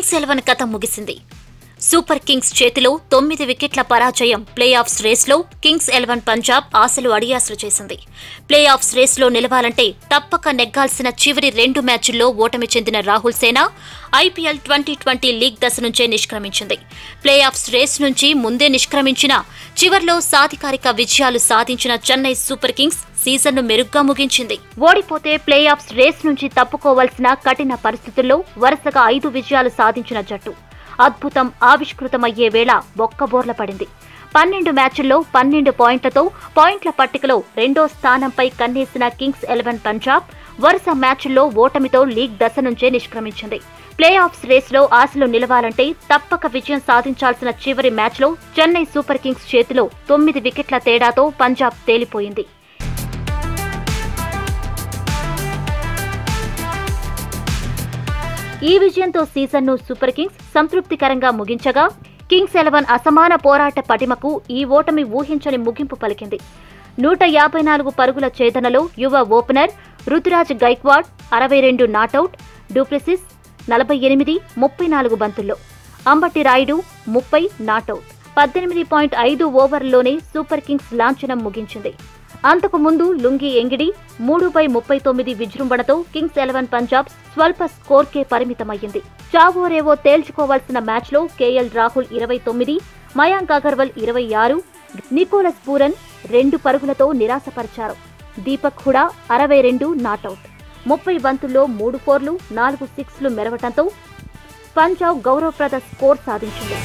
Kings Eleven కథ ముగిసింది super Kings చేతిలో తొమ్మిది వికెట్ల పరాజయం ప్లే ఆఫ్స్ రేస్లో కింగ్స్ ఎలెవన్ పంజాబ్ ఆశలు అడియాసలు చేసింది ప్లే ఆఫ్స్ రేస్లో నిలవాలంటే తప్పక నెగ్గాల్సిన చివరి రెండు మ్యాచుల్లో ఓటమి చెందిన రాహుల్ సేన ఐపీఎల్ ట్వంటీ ట్వంటీ లీగ్ దశ నుంచే నిష్క్రమించింది ప్లే ఆఫ్స్ రేస్ నుంచి ముందే నిష్క్రమించిన చివర్లో సాధికారిక విజయాలు సాధించిన చెన్నై సూపర్ కింగ్స్ సీజన్ను మెరుగ్గా ముగించింది ఓడిపోతే ప్లే ఆఫ్స్ రేస్ నుంచి తప్పుకోవాల్సిన కఠిన పరిస్థితుల్లో వరుసగా ఐదు విజయాలు సాధించిన జట్టు అద్భుతం ఆవిష్కృతమయ్యే వేళ బొక్కబోర్ల పడింది పన్నెండు మ్యాచుల్లో పన్నెండు పాయింట్లతో పాయింట్ల పట్టికలో రెండో స్థానంపై కన్నేసిన కింగ్స్ ఎలెవన్ పంజాబ్ వరుస మ్యాచుల్లో ఓటమితో లీగ్ దశ నుంచే నిష్క్రమించింది ప్లే ఆఫ్స్ రేస్లో ఆశలు నిలవాలంటే తప్పక విజయం సాధించాల్సిన చివరి మ్యాచ్లో చెన్నై సూపర్ కింగ్స్ చేతిలో తొమ్మిది వికెట్ల తేడాతో పంజాబ్ తేలిపోయింది ఈ విజయంతో సీజన్ను సూపర్ కింగ్స్ సంతృప్తికరంగా ముగించగా కింగ్స్ ఎలెవన్ అసమాన పోరాట పటిమకు ఈ ఓటమి ఊహించని ముగింపు పలికింది నూట యాభై నాలుగు పరుగుల ఛేదనలో యువ ఓపెనర్ రుతురాజ్ గైక్వాడ్ అరవై రెండు నాటౌట్ డూప్లెసిస్ నలభై ఎనిమిది ముప్పై నాలుగు బంతుల్లో అంబటి రాయుడు ముప్పై నాటౌట్ పద్దెనిమిది పాయింట్ ఐదు ఓవర్లలోనే సూపర్ కింగ్స్ లాంఛనం ముగించింది అంతకు ముందు లుంగి ఎంగిడి మూడు బై ముప్పై తొమ్మిది విజృంభణతో కింగ్స్ ఎలెవన్ పంజాబ్ స్వల్ప స్కోర్కే పరిమితమయ్యింది చావోరేవో తేల్చుకోవాల్సిన మ్యాచ్లో కేఎల్ రాహుల్ ఇరవై తొమ్మిది మయాంక్ అగర్వాల్ ఇరవై ఆరు నికోలస్ పూరన్ రెండు పరుగులతో నిరాశపరిచారు దీపక్ హుడా అరవై రెండు నాటౌట్ ముప్పై బంతుల్లో మూడు ఫోర్లు నాలుగు సిక్స్లు మెరవటంతో పంజాబ్ గౌరవప్రద స్కోర్ సాధించింది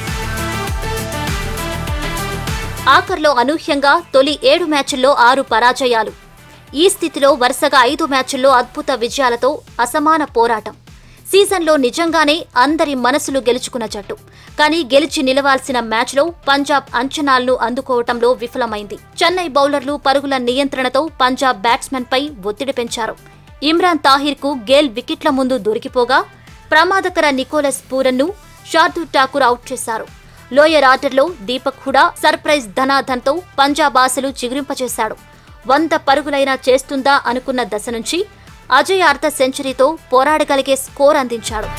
ఆఖర్లో అనూహ్యంగా తొలి ఏడు మ్యాచుల్లో ఆరు పరాజయాలు ఈ స్థితిలో వరుసగా ఐదు మ్యాచుల్లో అద్భుత విజయాలతో అసమాన పోరాటం సీజన్లో నిజంగానే అందరి మనసులు గెలుచుకున్న జట్టు కానీ గెలిచి నిలవాల్సిన మ్యాచ్లో పంజాబ్ అంచనాలను అందుకోవటంలో విఫలమైంది చెన్నై బౌలర్లు పరుగుల నియంత్రణతో పంజాబ్ బ్యాట్స్మెన్పై ఒత్తిడి పెంచారు ఇమ్రాన్ తాహిర్కు గేల్ వికెట్ల ముందు దొరికిపోగా ప్రమాదకర నికోలస్ పూరన్ను శార్దూల్ ఠాకూర్ అవుట్ చేశారు లోయర్ ఆర్డర్లో దీపక్ హుడా సర్ప్రైజ్ ధనాధన్తో పంజాబ్ ఆశలు చిగురింపచేశాడు వంద పరుగులైనా చేస్తుందా అనుకున్న దశ నుంచి అజయ్ అర్ధ సెంచరీతో పోరాడగలిగే స్కోర్ అందించాడు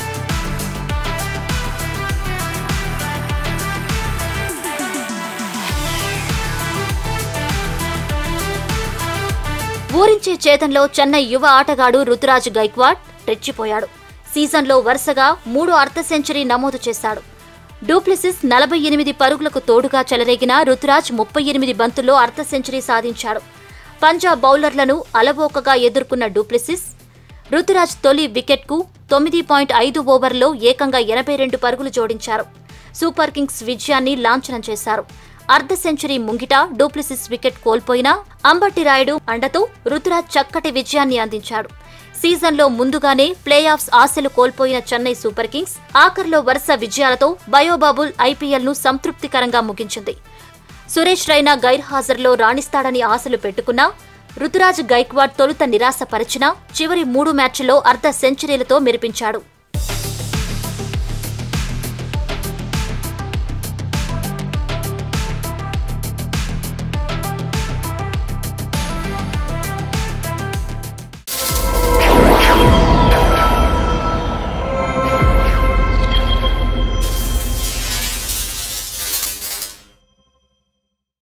ఊరించే చేతంలో చెన్నై యువ ఆటగాడు రుతురాజ్ గైక్వాడ్ రెచ్చిపోయాడు సీజన్లో వరుసగా మూడు అర్ధ సెంచరీ నమోదు చేశాడు డూప్లిసిస్ నలభై ఎనిమిది పరుగులకు తోడుగా చెలరేగిన రుతురాజ్ ముప్పై ఎనిమిది బంతుల్లో అర్ధ సెంచరీ సాధించాడు పంజాబ్ బౌలర్లను అలవోకగా ఎదుర్కొన్న డూప్లిసిస్ రుతురాజ్ తొలి వికెట్కు తొమ్మిది పాయింట్ ఐదు ఓవర్లో ఏకంగా ఎనభై రెండు పరుగులు జోడించారు సూపర్ కింగ్స్ విజయాన్ని లాంఛనం చేశారు అర్ధ సెంచరీ ముంగిట డూప్లిసిస్ వికెట్ కోల్పోయినా అంబటి రాయుడు అండతో రుతురాజ్ చక్కటి విజయాన్ని అందించాడు సీజన్లో ముందుగానే ప్లే ఆఫ్స్ ఆశలు కోల్పోయిన చెన్నై సూపర్ కింగ్స్ ఆఖర్లో వరుస విజయాలతో బయోబాబుల్ ఐపీఎల్ను సంతృప్తికరంగా ముగించింది సురేష్ రైనా గైర్హాజరులో రాణిస్తాడని ఆశలు పెట్టుకున్నా రుతురాజ్ గైక్వాడ్ తొలుత నిరాశపరిచినా చివరి మూడు మ్యాచ్ల్లో అర్ధ సెంచరీలతో మెరిపించాడు